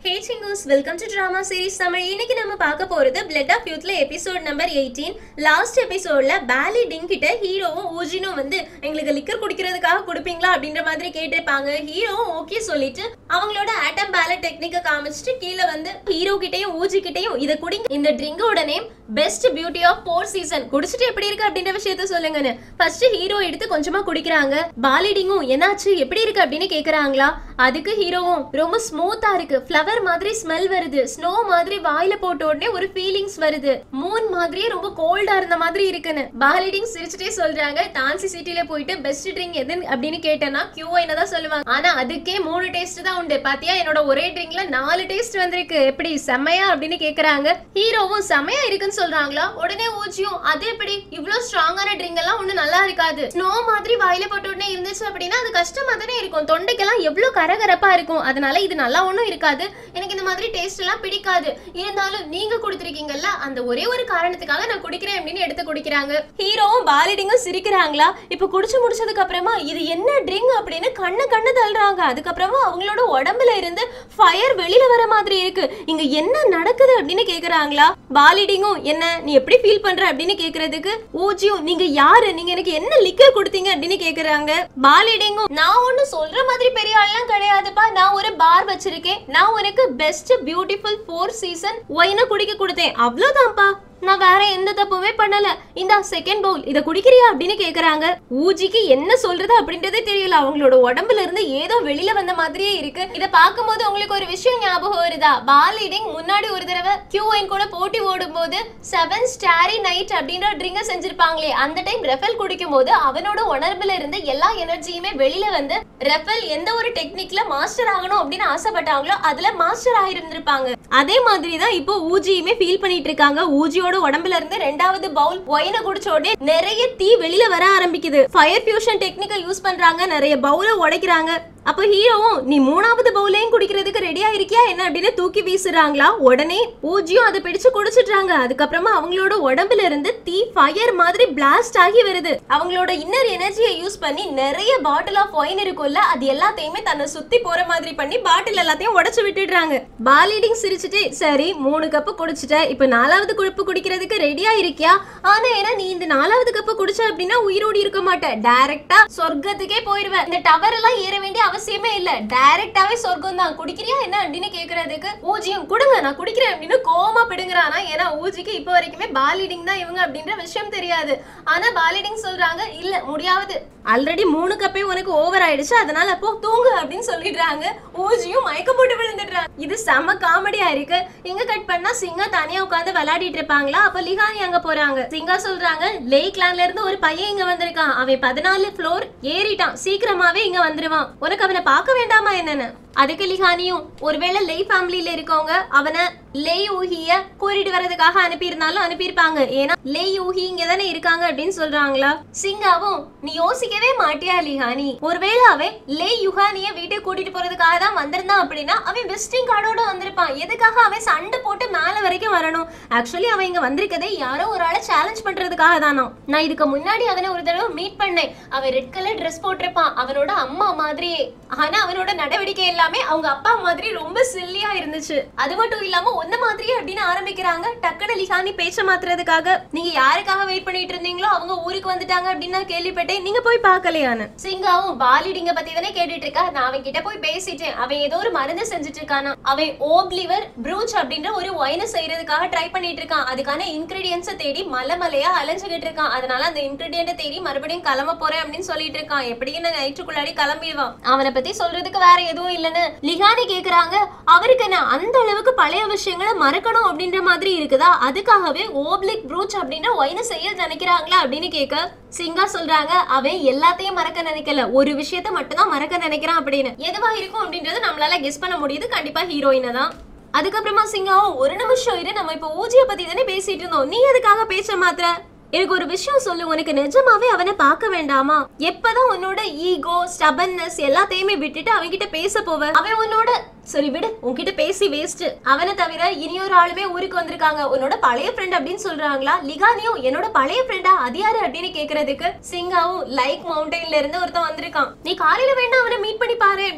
ஹே சிங்கூஸ் welcome to drama series Tamil இன்னைக்கு நம்ம பார்க்க போறது பிளட் ஆஃப் யூத்ல எபிசோட் நம்பர் எயிட்டீன் லாஸ்ட் எபிசோட்ல பேலி டிங் கிட்ட ஹீரோவும் ஊஜினும் வந்து எங்களுக்கு லிக்கர் குடிக்கிறதுக்காக கொடுப்பீங்களா அப்படின்ற மாதிரி கேட்டிருப்பாங்க ஹீரோவும் ஓகே சொல்லிட்டு அவங்களோட ஆட்டம் பேல டெக்னிக்கை காமிச்சிட்டு கீழே வந்து ஹீரோ கிட்டயும் ஊஜி கிட்டயும் இதை குடிங்க இந்த ட்ரிங்கோட name best beauty of four season குடிச்சிட்டு எப்படி இருக்கு அப்படின்ற விஷயத்த சொல்லுங்கன்னு ஃபர்ஸ்ட் ஹீரோ எடுத்து கொஞ்சமா குடிக்கிறாங்க பாலிடிங்கும் என்னாச்சு எப்படி இருக்கு அப்படின்னு கேக்குறாங்களா அதுக்கு ஹீரோவும் ரொம்ப ஸ்மூத்தா இருக்கு ஃப்ளவர் மாதிரி ஸ்மெல் வருது ஸ்னோ மாதிரி வாயில போட்ட உடனே ஒரு ஃபீலிங்ஸ் வருது மூன் மாதிரியே ரொம்ப கோல்டா இருந்த மாதிரி இருக்குன்னு பாலிடிங் சிரிச்சுட்டே சொல்றாங்க டான்சி சிட்டில போயிட்டு பெஸ்ட் ட்ரிங்க் எது அப்படின்னு கேட்டேன்னா கியூ தான் சொல்லுவாங்க ஆனா அதுக்கே மூணு டேஸ்ட் தான் உண்டு பாத்தியா என்னோட ஒரே ட்ரிங்க்ல நாலு டேஸ்ட் வந்திருக்கு எப்படி செம்மையா அப்படின்னு கேக்குறாங்க ஹீரோவும் செம்மையா இருக்குன்னு சொல்றாங்களா உடனே ஊச்சியும் அது எப்படி இவ்ளோ ஸ்ட்ராங்கான ட்ரிங்க் எல்லாம் ஒண்ணு நல்லா இருக்காது ஸ்னோ மாதிரி வாயில போட்ட உடனே இருந்துச்சு அப்படின்னா அது கஷ்டமா தானே இருக்கும் தொண்டைக்கெல்லாம் எவ்வளவு கரகரப்பா இருக்கும் அதனால இது நல்லா ஒண்ணும் இருக்காது எனக்கு இந்த மாதிரி டேஸ்ட் எல்லாம் பிடிக்காது இருந்தாலும் நீங்க கொடுத்துருக்கீங்கல்ல அந்த ஒரே ஒரு காரணத்துக்காக நான் குடிக்கிறேன் அப்படின்னு எடுத்து குடிக்கிறாங்க ஹீரோவும் பாலிடிங்கும் சிரிக்கிறாங்களா இப்ப குடிச்சு முடிச்சதுக்கு அப்புறமா இது என்ன ட்ரிங்க் அப்படின்னு கண்ணு கண்ணு தள்ளுறாங்க அதுக்கப்புறமா அவங்களோட உடம்புல இருந்து ஃபயர் வெளியில வர மாதிரி இருக்கு இங்க என்ன நடக்குது அப்படின்னு கேக்குறாங்களா பாலிடிங்கும் என்ன நீ எப்படி ஃபீல் பண்ற அப்படின்னு கேக்குறதுக்கு ஊஜியும் நீங்க யாரு நீங்க எனக்கு என்ன லிக்கர் கொடுத்தீங்க அப்படின்னு கேக்குறாங்க பாலிடிங்கும் நான் ஒண்ணு சொல்ற மாதிரி பெரிய ஆள்லாம் கிடையாதுப்பா நான் ஒரு பார் வச்சிருக்கேன் நான் உனக்கு பெஸ்ட் பியூட்டிஃபுல் ஃபோர் சீசன் ஒயின குடிக்க கொடுத்தேன் அவ்வளவுதான்ப்பா நான் வேற எந்த தப்புமே பண்ணல இந்த செகண்ட் பவுல் இத குடிக்கிறியா அப்படின்னு கேக்குறாங்க ஊஜிக்கு என்ன சொல்றது அப்படின்றதே தெரியல அவங்களோட உடம்புல இருந்து ஏதோ வெளியில வந்த மாதிரியே இருக்கு இத பாக்கும்போது உங்களுக்கு ஒரு விஷயம் ஞாபகம் வருதா பாலிடிங் முன்னாடி ஒரு தடவை கியூ கூட போட்டி ஓடும் போது செவன் ஸ்டாரி நைட் அப்படின்ற ட்ரிங்க செஞ்சிருப்பாங்களே அந்த டைம் ரெஃபல் குடிக்கும் போது அவனோட உணர்வுல இருந்து எல்லா எனர்ஜியுமே வெளியில வந்து ரெஃபல் எந்த ஒரு டெக்னிக்ல மாஸ்டர் ஆகணும் அப்படின்னு ஆசைப்பட்டாங்களோ அதுல மாஸ்டர் ஆகிருந்திருப்பாங்க அதே மாதிரி தான் இப்போ ஊஜியுமே ஃபீல் பண்ணிட்டு இருக்காங்க ஊஜியோட உடம்புல இருந்து ரெண்டாவது பவுல் ஒயின குடிச்ச உடனே நிறைய தீ வெளியில வர ஆரம்பிக்குது ஃபயர் ஃபியூஷன் டெக்னிக்கை யூஸ் பண்றாங்க நிறைய பவுல உடைக்கிறாங்க அப்போ ஹீரோவும் நீ மூணாவது பவுலையும் குடிக்கிறதுக்கு ரெடியா இருக்கியா என்ன அப்படின்னு தூக்கி வீசுறாங்களா உடனே ஊஜியும் அதை பிடிச்சு குடிச்சிடுறாங்க அதுக்கப்புறமா அவங்களோட உடம்புல இருந்து தீ ஃபயர் மாதிரி பிளாஸ்ட் ஆகி வருது அவங்களோட இன்னர் எனர்ஜியை யூஸ் பண்ணி நிறைய பாட்டில் ஆஃப் ஒயின் இருக்கும்ல அது எல்லாத்தையுமே தன்னை சுத்தி போற மாதிரி பண்ணி பாட்டில் எல்லாத்தையும் உடைச்சு விட்டுடுறாங்க பாலிடிங் சிரிச்சுட்டு சரி மூணு கப்பு குடிச்சிட்ட இப்போ நாலாவது குழப்பு குடிக்கிறதுக்கு ரெடியா இருக்கியா ஆனா ஏன்னா நீ இந்த நாலாவது கப்பு குடிச்ச அப்படின்னா உயிரோடி இருக்க மாட்ட டைரக்டா சொர்க்கத்துக்கே போயிருவ இந்த டவர் எல்லாம் ஏற வேண்டிய அவசியமே இல்ல டைரக்டாவே சொர்க்கம் தான் குடிக்கிறியா என்ன அப்படின்னு கேக்குறதுக்கு ஊஜியும் கொடுங்க நான் குடிக்கிறேன் அப்படின்னு கோமா பிடுங்குறானா ஏன்னா ஊஜிக்கு இப்போ வரைக்குமே பாலிடிங் தான் இவங்க அப்படின்ற விஷயம் தெரியாது ஆனா பாலிடிங் சொல்றாங்க இல்ல முடியாது ஆல்ரெடி மூணு கப்பே உனக்கு ஓவர் ஆயிடுச்சு அதனால அப்போ தூங்கு அப்படின்னு சொல்லிடுறாங்க ஊஜியும் மயக்க போட்டு விழுந்துடுறாங்க இது செம காமெடியா இருக்கு இங்க கட் பண்ணா சிங்கா தனியா உட்காந்து விளையாடிட்டு இருப்பாங்களா அப்ப லிகானி அங்க போறாங்க சிங்கா சொல்றாங்க லேக்லாண்ட்ல இருந்து ஒரு பையன் இங்க வந்திருக்கான் அவன் பதினாலு ஃப்ளோர் ஏறிட்டான் சீக்கிரமாவே இங்க வந்துருவான் உனக்கு அவனை பார்க்க வேண்டாமா என்னன்னு அதுக்கு லிகானியும் ஒருவேளை லே ஃபேமிலியில இருக்கவங்க அவனை லே யூஹிய கூட்டிட்டு வர்றதுக்காக அனுப்பியிருந்தாலும் அனுப்பியிருப்பாங்க ஏன்னா லே யூஹி இங்க தானே இருக்காங்க அப்படின்னு சொல்றாங்களா சிங்காவும் நீ யோசிக்கவே மாட்டியா லிஹானி ஒருவேளை அவன் லே யுஹானிய வீட்டுக்கு கூட்டிட்டு போறதுக்காக தான் வந்திருந்தான் அப்படின்னா அவன் விசிட்டிங் கார்டோட வந்திருப்பான் எதுக்காக அவன் சண்டை போட்டு மேல வரைக்கும் வரணும் ஆக்சுவலி அவன் இங்க வந்திருக்கதே யாரோ ஒரு ஆளை சேலஞ்ச் பண்றதுக்காக தானோ நான் இதுக்கு முன்னாடி அவனை ஒரு தடவை மீட் பண்ணேன் அவன் ரெட் கலர் ட்ரெஸ் போட்டிருப்பான் அவனோட அம்மா மாதிரியே ஆனா அவனோட நடவடிக்கை எல்லாமே அவங்க அப்பா மாதிரி ரொம்ப சில்லியா இருந்துச்சு அது மட்டும் இல்லாம ஒன்ன மாதிரியே அப்படின்னு ஆரம்பிக்கிறாங்க டக்குனு லிஹானி பேச்ச மாத்துறதுக்காக நீங்க யாருக்காக வெயிட் பண்ணிட்டு இருந்தீங்களோ அவங்க ஊருக்கு வந்துட்டாங்க அப்படின்னு நான் கேள்விப்பட்டேன் நீங்க போய் பார்க்கலையான்னு சிங்காவும் பாலிடிங்க பத்தி தானே கேட்டுட்டு இருக்கா நான் அவன் கிட்ட போய் பேசிட்டேன் அவன் ஏதோ ஒரு மருந்து செஞ்சுட்டு இருக்கானா அவன் ஓப்லிவர் ப்ரூச் அப்படின்ற ஒரு ஒயினை செய்யறதுக்காக ட்ரை பண்ணிட்டு இருக்கான் அதுக்கான இன்கிரீடியன்ஸை தேடி மலை மலையா அலைஞ்சுகிட்டு இருக்கான் அதனால அந்த இன்கிரீடியன்ட்டை தேடி மறுபடியும் கிளம்ப போறேன் அப்படின்னு சொல்லிட்டு இருக்கான் எப்படியும் நான் நைட்டுக்குள்ளாடி கிளம்பிடுவான் அவனை பத்தி சொல்றதுக்கு வேற எதுவும் இல்லைன்னு லிகானி கேக்குறாங்க அவருக்கு என்ன அந்த அளவுக்கு பழைய விஷயங்களை மறக்கணும் அப்படின்ற மாதிரி இருக்குதா அதுக்காகவே ஓப்லிக் ப்ரூச் அப்படின்ற ஒயினை செய்ய நினைக்கிறாங்களா அப்படின்னு கேட்க சிங்கா சொல்றாங்க அவன் எல்லாத்தையும் மறக்க நினைக்கல ஒரு விஷயத்த மட்டும் தான் மறக்க நினைக்கிறான் அப்படின்னு எதுவா இருக்கும் அப்படின்றது நம்மளால கெஸ் பண்ண முடியுது கண்டிப்பா ஹீரோயினை தான் அதுக்கப்புறமா சிங்காவும் ஒரு நிமிஷம் இரு நம்ம இப்போ ஊஜிய பத்தி தானே பேசிட்டு இருந்தோம் நீ எதுக்காக பேச மாத்திர எனக்கு ஒரு விஷயம் சொல்லு உனக்கு நிஜமாவே அவனை பார்க்க வேண்டாமா எப்பதான் உன்னோட ஈகோ ஸ்டபன்னஸ் எல்லாத்தையுமே விட்டுட்டு அவன்கிட்ட பேச போவ அவன் உன்னோட சரி விடு உன்கிட்ட பேசி வேஸ்ட் அவனை தவிர இனி ஒரு ஆளுமே ஊருக்கு வந்திருக்காங்க உன்னோட பழைய ஃப்ரெண்ட் அப்படின்னு சொல்றாங்களா லிகானியும் என்னோட பழைய ஃப்ரெண்டா அது யாரு அப்படின்னு கேக்குறதுக்கு சிங்காவும் லைக் மவுண்டன்ல இருந்து ஒருத்தன் வந்திருக்கான் நீ காலையில வேணா அவனை மீட் பண்ணி பாரு அப்படின்னு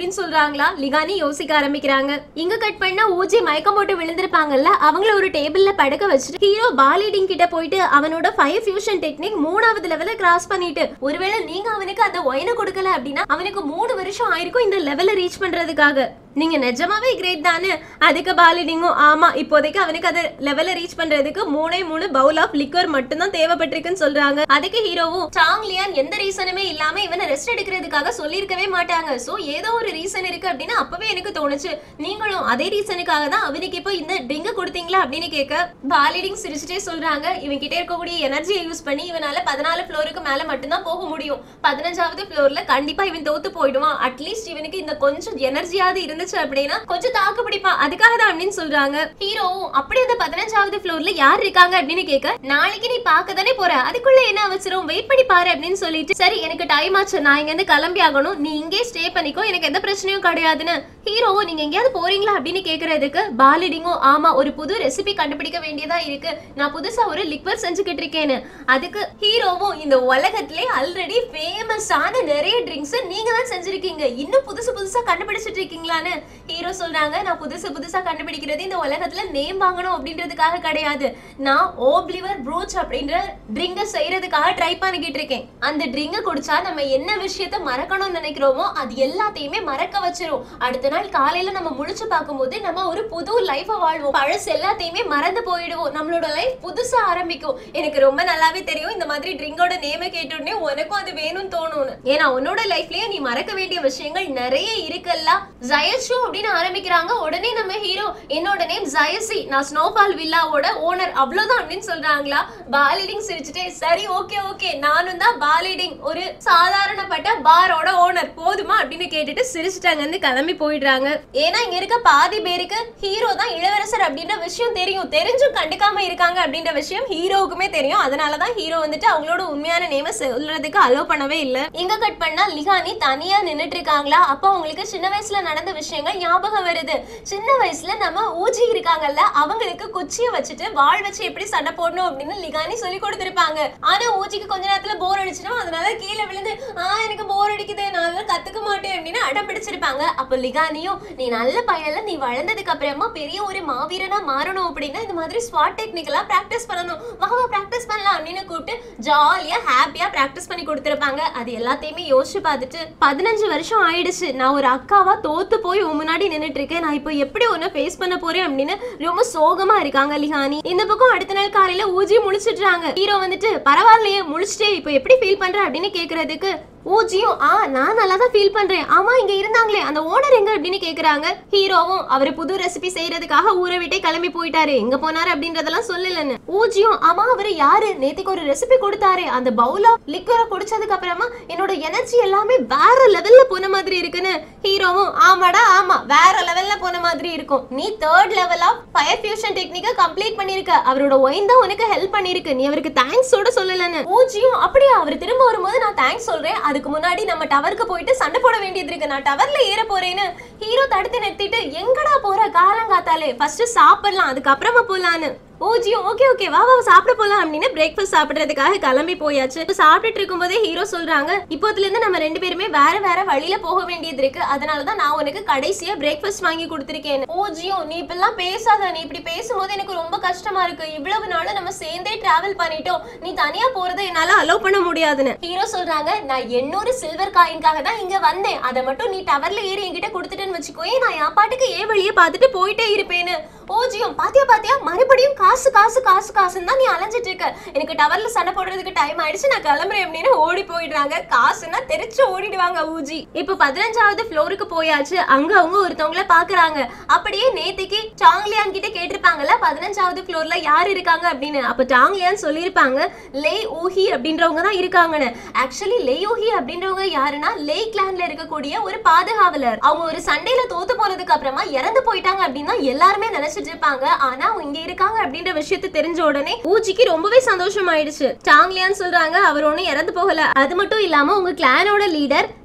அப்படின்னு சொல்றாங்களா லிகானி யோசிக்க ஆரம்பிக்கிறாங்க இங்க கட் பண்ணா ஊஜி மயக்கம் போட்டு விழுந்திருப்பாங்கல்ல அவங்கள ஒரு டேபிள்ல படுக்க வச்சுட்டு ஹீரோ பாலிடிங் கிட்ட போயிட்டு அவனோட ஃபயர் ஃபியூஷன் டெக்னிக் மூணாவது லெவல கிராஸ் பண்ணிட்டு ஒருவேளை நீங்க அவனுக்கு அந்த ஒயினை கொடுக்கல அப்படின்னா அவனுக்கு மூணு வருஷம் ஆயிருக்கும் இந்த லெவல ரீச் பண்றதுக்காக நீங்க நிஜமாவே கிரேட் தானே அதுக்கு பாலிடிங்கும் ஆமா இப்போதைக்கு அவனுக்கு அந்த லெவல ரீச் பண்றதுக்கு மூணே மூணு பவுல் ஆஃப் லிக்வர் மட்டும்தான் தேவைப்பட்டிருக்குன்னு சொல்றாங்க அதுக்கு ஹீரோவும் சாங் லியான் எந்த ரீசனுமே இல்லாம இவனை ரெஸ்ட் எடுக்கிறதுக்காக சொல்லியிருக்கவே மாட்டாங்க சோ ஏதோ ஒரு ரீசன் இருக்கு அப்படின்னு அப்பவே எனக்கு தோணுச்சு நீங்களும் அதே ரீசனுக்காக தான் அவனுக்கு இப்போ இந்த ட்ரிங்க கொடுத்தீங்களா அப்படின்னு கேட்க பாலிடிங் சிரிச்சுட்டே சொல்றாங்க இவன் கிட்ட இருக்கக்கூடிய எனர்ஜியை யூஸ் பண்ணி இவனால பதினாலு ஃப்ளோருக்கு மேல மட்டும்தான் போக முடியும் பதினஞ்சாவது ஃப்ளோர்ல கண்டிப்பா இவன் தோத்து போயிடுவான் அட்லீஸ்ட் இவனுக்கு இந்த கொஞ்சம் எனர்ஜியாவது இருந்துச்சு அப்படின்னா கொஞ்சம் தாக்கு பிடிப்பான் அதுக்காக தான் அப்படின்னு சொல்றாங்க ஹீரோவும் அப்படி அந்த பதினஞ்சாவது ஃப்ளோர்ல யார் இருக்காங்க அப்படின்னு கேட்க நாளைக்கு நீ பார்க்க தானே போற அதுக்குள்ள என்ன அவசரம் வெயிட் பண்ணி பாரு அப்படின்னு சொல்லிட்டு சரி எனக்கு டைம் ஆச்சு நான் இங்க இருந்து கிளம்பி ஆகணும் நீ இங்கே ஸ்டே பண்ணிக்கோ எனக்கு எந்த பிரச்சனையும் கிடையாதுன்னு ஹீரோவும் நீங்க எங்கேயாவது போறீங்களா அப்படின்னு கேக்குறதுக்கு பாலிடிங்கும் ஆமா ஒரு புது ரெசிபி கண்டுபிடிக்க வேண்டியதா இருக்கு நான் புதுசா ஒரு லிக்வர் செஞ்சுக்கிட்டு இருக்கேன்னு அதுக்கு ஹீரோவும் இந்த உலகத்திலே ஆல்ரெடி ஃபேமஸான நிறைய ட்ரிங்க்ஸ் நீங்க தான் செஞ்சிருக்கீங்க இன்னும் புதுசு புதுசா கண்டுபிடிச்சிட்டு இருக்கீங்களான்னு ஹீரோ சொல்றாங்க நான் புதுசு புதுசா கண்டுபிடிக்கிறது இந்த உலகத்துல நேம் வாங்கணும் அப்படின்றதுக்காக கிடையாது நான் ஓப்லிவர் ப்ரூச் அப்படின்ற ட்ரிங்க செய்யறதுக்காக ட்ரை பண்ணிக்கிட்டு இருக்கேன் அந்த ட்ரிங்க குடிச்சா நம்ம என்ன விஷயத்த மறக்கணும்னு நினைக்கிறோமோ அது எல்லாத்தையுமே மறக்க வச்சிரும் அடுத்த நாள் காலையில நம்ம முழிச்சு பார்க்கும்போது நம்ம ஒரு புது லைஃப வாழ்வோம் பழசு எல்லாத்தையுமே மறந்து போயிடுவோம் நம்மளோட லைஃப் புதுசா ஆரம்பிக்கும் எனக்கு ரொம்ப நல்லாவே தெரியும் இந்த மாதிரி ட்ரிங்கோட நேம கேட்ட உடனே உனக்கும் அது வேணும்னு தோணும்னு ஏன்னா உன்னோட லைஃப்லயே நீ மறக்க வேண்டிய விஷயங்கள் நிறைய இருக்குல்ல ஜயஷு அப்படின்னு ஆரம்பிக்கிறாங்க உடனே நம்ம ஹீரோ என்னோட நேம் ஜயசி நான் ஸ்னோஃபால் வில்லாவோட ஓனர் அவ்வளவுதான் அப்படின்னு சொல்றாங்களா பாலிடிங் சிரிச்சுட்டே சரி ஓகே ஓகே நானும் தான் பாலிடிங் ஒரு சாதாரணப்பட்ட பாரோட ஓனர் போதுமா அப்படின்னு கேட்டுட்டு சிரிச்சுட்டாங்க வந்து கிளம்பி போயிடுறாங்க ஏன்னா இங்க இருக்க பாதி பேருக்கு ஹீரோ தான் இளவரசர் அப்படின்ற விஷயம் தெரியும் தெரிஞ்சும் கண்டுக்காம இருக்காங்க அப்படின்ற விஷயம் ஹீரோவுக்குமே தெரியும் அதனாலதான் ஹீரோ வந்துட்டு அவங்களோட உண்மையான நேம சொல்றதுக்கு அலோ பண்ணவே இல்ல இங்க கட் பண்ணா லிகானி தனியா நின்னுட்டு இருக்காங்களா அப்போ அவங்களுக்கு சின்ன வயசுல நடந்த விஷயங்கள் ஞாபகம் வருது சின்ன வயசுல நம்ம ஊஜி இருக்காங்கல்ல அவங்களுக்கு குச்சியை வச்சுட்டு வாழ் வச்சு எப்படி சண்டை போடணும் அப்படின்னு லிகானி சொல்லி கொடுத்திருப்பாங்க ஆனா ஊஜிக்கு கொஞ்ச நேரத்துல போர் அடிச்சிடும் அதனால கீழே விழுந்து ஆ எனக்கு போர் அடிக்குது நான் அதெல்லாம் கத்துக்க மாட்டேன் அப்படின்னு அடம் பிடிச்சிருப்பாங்க அப்ப லிகானியும் நீ நல்ல பையன்ல நீ வளர்ந்ததுக்கு அப்புறமா பெரிய ஒரு மாவீரனா மாறணும் அப்படின்னா இந்த மாதிரி ஸ்வாட் டெக்னிக்கெல்லாம் பிராக்டிஸ் பண்ணணும் வா வா பிராக்டிஸ் பண்ணலாம் அப்படின்னு கூப்பிட்டு ஜாலியா ஹாப்பியா பிராக்டிஸ் பண்ணி கொடுத்துருப்பாங்க அது எல்லாத்தையுமே யோசிச்சு பார்த்துட்டு பதினஞ்சு வருஷம் ஆயிடுச்சு நான் ஒரு அக்காவா தோத்து போய் உன் முன்னாடி நின்னுட்டு இருக்கேன் நான் இப்போ எப்படி உன்னை ஃபேஸ் பண்ண போறேன் அப்படின்னு ரொம்ப சோகமா இருக்காங்க லிஹானி இந்த பக்கம் அடுத்த நாள் காலையில ஊஜி முழிச்சிடுறாங்க ஹீரோ வந்துட்டு பரவாயில்லையே முழிச்சிட்டே இப்போ எப்படி ஃபீல் பண்ற அப்படின்னு கேக்குறதுக்கு ஊஜியும் ஆ நான் நல்லா தான் ஃபீல் பண்றேன் ஆமா இங்க இருந்தாங்களே அந்த ஓனர் எங்க அப்படின்னு கேக்குறாங்க ஹீரோவும் அவர் புது ரெசிபி செய்யறதுக்காக ஊரை விட்டே கிளம்பி போயிட்டாரு எங்க போனாரு அப்படின்றதெல்லாம் சொல்லலன்னு ஊஜியும் ஆமா அவரு யாரு நேத்துக்கு ஒரு ரெசிபி கொடுத்தாரு அந்த பவுலா லிக்வரை குடிச்சதுக்கு அப்புறமா என்னோட எனர்ஜி எல்லாமே வேற லெவல்ல போன மாதிரி இருக்குன்னு ஹீரோவும் ஆமாடா ஆமா வேற லெவல்ல போன மாதிரி இருக்கும் நீ third level of fire fusion டெக்னிக்கை கம்ப்ளீட் பண்ணிருக்க அவரோட ஒயின் தான் உனக்கு ஹெல்ப் பண்ணிருக்கு நீ அவருக்கு தேங்க்ஸோட சொல்லலன்னு ஊஜியும் அப்படியே அவர் திரும்ப வரும்போது நான் தேங்க்ஸ் சொல்றேன் அதுக்கு முன்னாடி நம்ம டவருக்கு போயிட்டு சண்டை போட வேண்டியது இருக்கு நான் டவர்ல ஏற போறேன்னு ஹீரோ தடுத்து நிறுத்திட்டு எங்கடா போற காலங்காத்தாலே ஃபர்ஸ்ட் சாப்பிடலாம் அதுக்கப்புறமா போலான்னு ஓஜியும் ஓகே ஓகே வா வா சாப்பிட போலாம் அப்படின்னு பிரேக்ஃபாஸ்ட் சாப்பிடுறதுக்காக கிளம்பி போயாச்சு இப்ப சாப்பிட்டுட்டு இருக்கும்போதே ஹீரோ சொல்றாங்க இப்போத்துல இருந்து நம்ம ரெண்டு பேருமே வேற வேற வழியில போக வேண்டியது இருக்கு அதனாலதான் நான் உனக்கு கடைசியா பிரேக்ஃபாஸ்ட் வாங்கி கொடுத்துருக்கேன் ஓஜியும் நீ இப்பெல்லாம் பேசாத நீ இப்படி பேசும்போது எனக்கு ரொம்ப கஷ்டமா இருக்கு இவ்வளவு நாள் நம்ம சேர்ந்தே டிராவல் பண்ணிட்டோம் நீ தனியா போறதை என்னால அலோவ் பண்ண முடியாதுன்னு ஹீரோ சொல்றாங்க நான் எண்ணூறு சில்வர் காயின்காக தான் இங்க வந்தேன் அதை மட்டும் நீ டவர்ல ஏறி என்கிட்ட கொடுத்துட்டேன்னு வச்சுக்கோயே நான் என் பாட்டுக்கு ஏன் வழியே பார்த்துட்டு போயிட்டே இருப்பேன்னு ஓஜியும் பாத்தியா பாத்தியா மறுபடியும் காசு காசு காசு காசுன்னு தான் நீ அலைஞ்சிட்டு இருக்க எனக்கு டவர்ல சண்டை போடுறதுக்கு டைம் ஆயிடுச்சு நான் கிளம்புறேன் அப்படின்னு ஓடி போயிடுறாங்க காசுன்னா தெரிச்சு ஓடிடுவாங்க ஊஜி இப்ப பதினஞ்சாவது ஃப்ளோருக்கு போயாச்சு அங்க அவங்க ஒருத்தவங்கள பாக்குறாங்க அப்படியே நேத்திக்கு சாங்லியான் கிட்ட கேட்டிருப்பாங்கல்ல பதினஞ்சாவது ஃப்ளோர்ல யார் இருக்காங்க அப்படின்னு அப்ப சாங்லியான் சொல்லியிருப்பாங்க லே ஊஹி அப்படின்றவங்க தான் இருக்காங்கன்னு ஆக்சுவலி லே ஊஹி அப்படின்றவங்க யாருன்னா லே கிளான்ல இருக்கக்கூடிய ஒரு பாதுகாவலர் அவங்க ஒரு சண்டையில தோத்து போனதுக்கு அப்புறமா இறந்து போயிட்டாங்க அப்படின்னு தான் எல்லாருமே நினைச்சிட்டு இருப்பாங்க ஆனா அவங்க இங்க இருக்காங்க அப்படின்ற விஷயத்தை தெரிஞ்ச உடனே ஊஜிக்கு ரொம்பவே சந்தோஷம் ஆயிடுச்சு சாங்லியான் சொல்றாங்க அவர் ஒண்ணும் இறந்து போகல அது மட்டும் இல்லாம உங்க கிளானோட லீடர்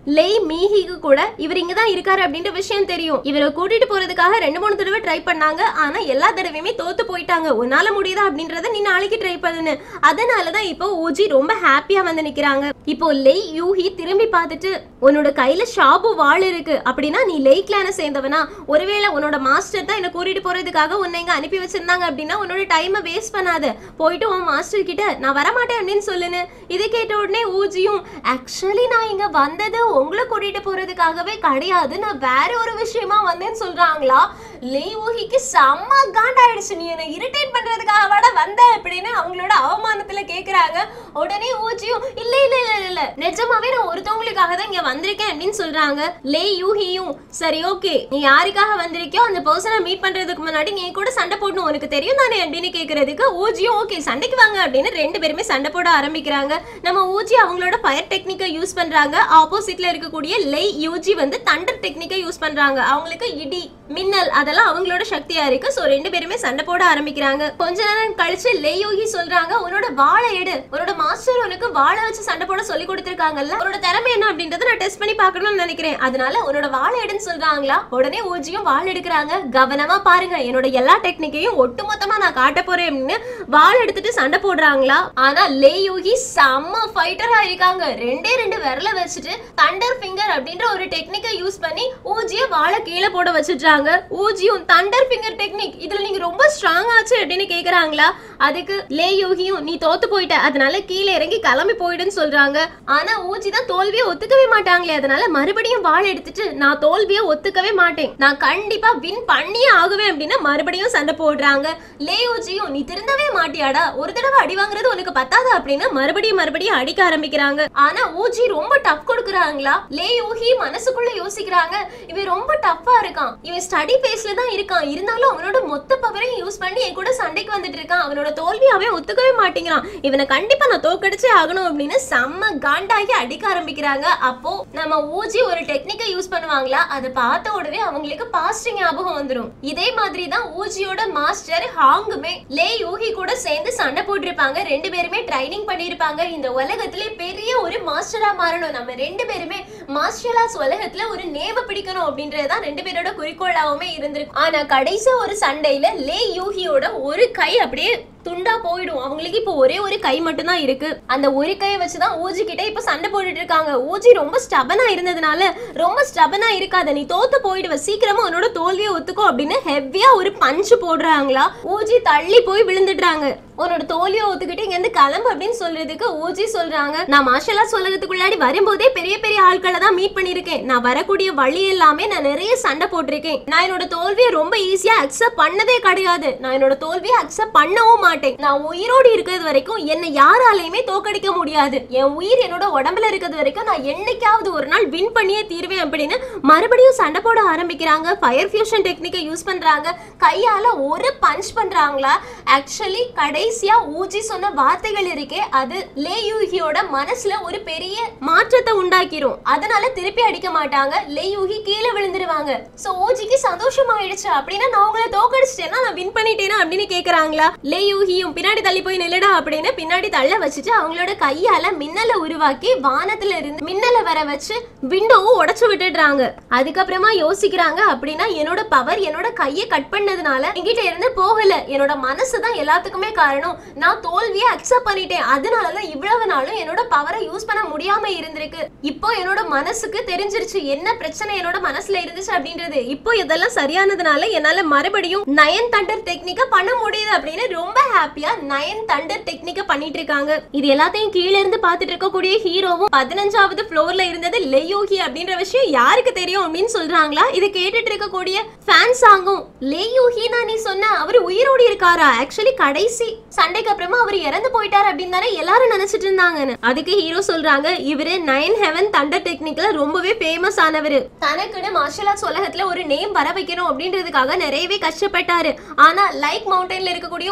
லேய் மீஹிக்கு கூட இவர் இங்க தான் இருக்காரு அப்படின்ற விஷயம் தெரியும் இவரை கூட்டிட்டு போறதுக்காக ரெண்டு மூணு தடவை ட்ரை பண்ணாங்க ஆனா எல்லா தடவையுமே தோத்து போயிட்டாங்க உன்னால முடியுதா அப்படின்றத நீ நாளைக்கு ட்ரை பண்ணு அதனாலதான் இப்போ ஊஜி ரொம்ப ஹாப்பியா வந்து நிக்கிறாங்க இப்போ லெய் யூஹி திரும்பி பார்த்துட்டு உன்னோட கையில ஷாபு வாள் இருக்கு அப்படின்னா நீ லெய் கிளான சேர்ந்தவனா ஒருவேளை உன்னோட மாஸ்டர் தான் என்ன கூட்டிட்டு போறதுக்காக உன்னை இங்க அனுப்பி வச்சிருந்தாங்க அப்படின்னா உன்னோட டைமை வேஸ்ட் பண்ணாத போயிட்டு உன் மாஸ்டர் கிட்ட நான் வரமாட்டேன் அப்படின்னு சொல்லுன்னு இதை கேட்ட உடனே ஊஜியும் ஆக்சுவலி நான் இங்க வந்தது உங்களை கூட்டிட்டு போறதுக்காகவே கிடையாது நான் வேற ஒரு விஷயமா வந்தேன்னு சொல்றாங்களா லேய் ஊஹிக்கு செம்ம காண்டாயிடுச்சு நீ என்ன இரிட்டேட் பண்றதுக்காக வாட வந்த அப்படின்னு அவங்களோட அவமானத்துல கேக்குறாங்க உடனே ஊஜியும் இல்ல இல்ல இல்ல இல்ல, இல்ல நிஜமாவே நான் ஒருத்தவங்களுக்காக தான் இங்க வந்திருக்கேன் அப்படின்னு சொல்றாங்க லே யூஹியும் சரி ஓகே நீ யாருக்காக வந்திருக்கியோ அந்த பர்சனை மீட் பண்றதுக்கு முன்னாடி நீ கூட சண்டை போடணும் உனக்கு தெரியும் தானே அப்படின்னு கேக்குறதுக்கு ஊஜியும் ஓகே சண்டைக்கு வாங்க அப்படின்னு ரெண்டு பேருமே சண்டை போட ஆரம்பிக்கிறாங்க நம்ம ஊஜி அவங்களோட ஃபயர் டெக்னிக்கை யூஸ் பண்றாங்க ஆப்போசிட்ல இருக்கக்கூடிய லை யூஜி வந்து தண்டர் டெக்னிக்கை யூஸ் பண்றாங்க அவங்களுக்கு இடி மின்னல் அதெல்லாம் அவங்களோட சக்தியா இருக்கு சோ ரெண்டு பேருமே சண்டை போட ஆரம்பிக்கிறாங்க கொஞ்ச நேரம் கழிச்சு லே யோகி சொல்றாங்க உன்னோட வாழை எடு உன்னோட மாஸ்டர் உனக்கு வாழை வச்சு சண்டை போட சொல்லி கொடுத்திருக்காங்கல்ல உன்னோட திறமை என்ன அப்படின்றத நான் டெஸ்ட் பண்ணி பார்க்கணும்னு நினைக்கிறேன் அதனால உன்னோட வாழை எடுன்னு சொல்றாங்களா உடனே ஊஜியும் வாள் எடுக்கிறாங்க கவனமா பாருங்க என்னோட எல்லா டெக்னிக்கையும் ஒட்டுமொத்தமா நான் காட்ட போறேன் அப்படின்னு வாள் எடுத்துட்டு சண்டை போடுறாங்களா ஆனா லே யோகி செம்ம ஃபைட்டரா இருக்காங்க ரெண்டே ரெண்டு விரல வச்சுட்டு தண்டர் ஃபிங்கர் அப்படின்ற ஒரு டெக்னிக்கை யூஸ் பண்ணி ஊஜிய வாழை கீழே போட வச்சிடுறாங்க ஊஜியும் தண்டர் ஃபிங்கர் டெக்னிக் இதுல நீங்க ரொம்ப ஸ்ட்ராங் ஆச்சு அப்படின்னு கேக்குறாங்களா அதுக்கு லே யோகியும் நீ தோத்து போயிட்ட அதனால கீழே இறங்கி கிளம்பி போயிடுன்னு சொல்றாங்க ஆனா ஊஜி தான் தோல்வியை ஒத்துக்கவே மாட்டாங்களே அதனால மறுபடியும் வாள் எடுத்துட்டு நான் தோல்வியை ஒத்துக்கவே மாட்டேன் நான் கண்டிப்பா வின் பண்ணியே ஆகுவேன் அப்படின்னு மறுபடியும் சண்டை போடுறாங்க லே ஊஜியும் நீ திருந்தவே மாட்டியாடா ஒரு தடவை அடி வாங்குறது உனக்கு பத்தாதா அப்படின்னு மறுபடியும் மறுபடியும் அடிக்க ஆரம்பிக்கிறாங்க ஆனா ஊஜி ரொம்ப டஃப் கொடுக்குறாங்களா லே யூஹி மனசுக்குள்ள யோசிக்கிறாங்க இவன் ரொம்ப டஃப்பா இருக்கான் இவன் ஸ்டடி பேஸ்ல தான் இருக்கான் இருந்தாலும் அவனோட மொத்த பவரையும் யூஸ் பண்ணி என் கூட சண்டைக்கு வந்துட்டு இருக்கான் அவனோட தோல்வி அவன் ஒத்துக்கவே மாட்டேங்கிறான் இவனை கண்டிப்பா நான் தோக்கடிச்சே ஆகணும் அப்படின்னு செம்ம காண்டாகி அடிக்க ஆரம்பிக்கிறாங்க அப்போ நம்ம ஊஜி ஒரு டெக்னிக்கை யூஸ் பண்ணுவாங்களா அதை பார்த்த உடனே அவங்களுக்கு பாஸ்ட் ஞாபகம் வந்துரும் இதே மாதிரி தான் ஊஜியோட மாஸ்டர் ஹாங்குமே லே யூஹி கூட சேர்ந்து சண்டை போட்டிருப்பாங்க ரெண்டு பேருமே ட்ரைனிங் பண்ணிருப்பாங்க இந்த உலகத்திலே பெரிய ஒரு மாஸ்டரா மாறணும் நம்ம ரெண்டு பேருமே மார்ஷியல் ஆர்ட்ஸ் உலகத்துல ஒரு நேம பிடிக்கணும் அப்படின்றதுதான் ரெண்டு பேரோட குறிக்கோளாவுமே இருந்திருக்கு ஆனா கடைசி ஒரு சண்டையில லே யூஹியோட ஒரு கை அப்படியே துண்டா போயிடும் அவங்களுக்கு இப்போ ஒரே ஒரு கை மட்டும் தான் இருக்கு அந்த ஒரு கையை வச்சுதான் ஊஜி கிட்ட இப்ப சண்டை போட்டுட்டு இருக்காங்க ஊஜி ரொம்ப ஸ்டபனா இருந்ததுனால ரொம்ப ஸ்டபனா இருக்காத நீ தோத்து போயிடுவ சீக்கிரமா உன்னோட தோல்வியை ஒத்துக்கோ அப்படின்னு ஹெவியா ஒரு பஞ்சு போடுறாங்களா ஊஜி தள்ளி போய் விழுந்துடுறாங்க உன்னோட தோல்வியை ஒத்துக்கிட்டு இங்க இருந்து கிளம்பு அப்படின்னு சொல்றதுக்கு ஊஜி சொல்றாங்க நான் மார்ஷல் ஆர்ட்ஸ் உலகத்துக்குள்ளாடி வரும்போதே பெரிய பெரிய ஆட்களை தான் மீட் பண்ணிருக்கேன் நான் வரக்கூடிய வழி எல்லாமே நான் நிறைய சண்டை போட்டிருக்கேன் நான் என்னோட தோல்வியை ரொம்ப ஈஸியா அக்செப்ட் பண்ணதே கிடையாது நான் என்னோட தோல்வியை அக்செப்ட் பண்ணவும் மாட்டேன் நான் உயிரோடு இருக்கிறது வரைக்கும் என்னை யாராலையுமே தோக்கடிக்க முடியாது என் உயிர் என்னோட உடம்புல இருக்கிறது வரைக்கும் நான் என்னைக்காவது ஒரு நாள் வின் பண்ணியே தீர்வேன் அப்படின்னு மறுபடியும் சண்டை போட ஆரம்பிக்கிறாங்க ஃபயர் ஃபியூஷன் டெக்னிக்கை யூஸ் பண்றாங்க கையால ஒரு பஞ்ச் பண்றாங்களா ஆக்சுவலி கடைசியா ஊஜி சொன்ன வார்த்தைகள் இருக்கே அது லே யூகியோட மனசுல ஒரு பெரிய மாற்றத்தை உண்டாக்கிரும் அதனால திருப்பி அடிக்க மாட்டாங்க லே யூகி கீழே விழுந்துருவாங்க சோ ஊஜிக்கு சந்தோஷம் ஆயிடுச்சு அப்படின்னா நான் உங்களை தோக்கடிச்சிட்டேன்னா நான் வின் பண்ணிட்டேனா அப்படின்னு கேக்குறாங்களா லே யூகியும் பின்னாடி தள்ளி போய் நில்லுடா அப்படின்னு பின்னாடி தள்ள வச்சுட்டு அவங்களோட கையால மின்னலை உருவாக்கி வானத்துல இருந்து மின்னலை வர வச்சு விண்டோவும் உடைச்சு விட்டுடுறாங்க அதுக்கப்புறமா யோசிக்கிறாங்க அப்படின்னா என்னோட பவர் என்னோட கையை கட் பண்ணதுனால என்கிட்ட இருந்து போகல என்னோட மனசு தான் எல்லாத்துக்குமே காரணம் நான் தோல்வியை அக்செப்ட் பண்ணிட்டேன் அதனாலதான் இவ்வளவு நாளும் என்னோட பவரை யூஸ் பண்ண முடியாம இருந்திருக்கு இப்போ என்னோட மனசுக்கு தெரிஞ்சிருச்சு என்ன பிரச்சனை என்னோட மனசுல இருந்துச்சு அப்படின்றது இப்போ இதெல்லாம் சரியானதுனால என்னால மறுபடியும் நயன் தண்டர் டெக்னிக்க பண்ண முடியுது அப்படின்னு ரொம்ப ஹாப்பியா நயன் தண்டர் டெக்னிக்க பண்ணிட்டு இருக்காங்க இது எல்லாத்தையும் கீழ இருந்து பார்த்துட்டு இருக்கக்கூடிய ஹீரோவும் பதினஞ்சாவது ஃப்ளோர்ல இருந்தது லேயோகி அப்படின்ற விஷயம் யாருக்கு தெரியும் அப்படின்னு சொல்றாங்களா இதை கேட்டுட்டு இருக்கக்கூடிய ஃபேன் சாங்கும் லேயோகி நான் நீ சொன்ன அவர் உயிரோடு இருக்காரா ஆக்சுவலி கடைசி சண்டைக்கு அப்புறமா அவர் இறந்து போயிட்டார் அப்படின்னு தானே எல்லாரும் நினைச்சிட்டு இருந்தாங்கன்னு அதுக்கு ஹீரோ சொல்றாங்க இவரு நைன் ஹெவன் தண்டர் டெக்னிக்ல ரொம்பவே ஃபேமஸ் ஆனவர் தனக்குன்னு மார்ஷல் ஆர்ட்ஸ் உலகத்துல ஒரு நேம் வர வைக்கணும் அப்படின்றதுக்காக நிறையவே கஷ்டப்பட்டாரு ஆனா லைக் மவுண்டன்ல இருக்கக்கூடிய ஒருத்தரை